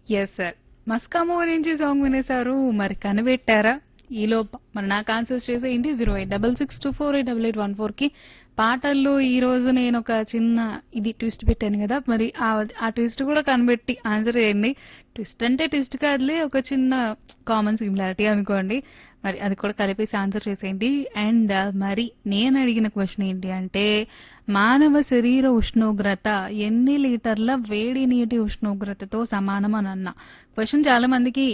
yes sir మస్కామో నుంచి song వినేశారు మరి కనిపెట్టారా ఈలో మరి నాకు ఆన్సర్స్ చేసేయండి zero eight double six two four eight double eight one four కి పాటల్లో ఈ రోజు నేను ఒక చిన్న ఇది ట్విస్ట్ పెట్టాను కదా మరి ఆ ఆ ట్విస్ట్ కూడా కనిపెట్టి ఆన్సర్ చేయండి ట్విస్ట్ అంటే ట్విస్ట్ కాదులే ఒక చిన్న కామన్ సిమిలారిటీ అనుకోండి మరి అది కూడా కలిపేసి ఆన్సర్ చేసేయండి అండ్ మరి నేను అడిగిన క్వశ్చన్ ఏంటి అంటే మానవ శరీర ఉష్ణోగ్రత ఎన్ని లీటర్ల వేడి నీటి ఉష్ణోగ్రతతో సమానం అని అన్నా క్వశ్చన్ చాలా మందికి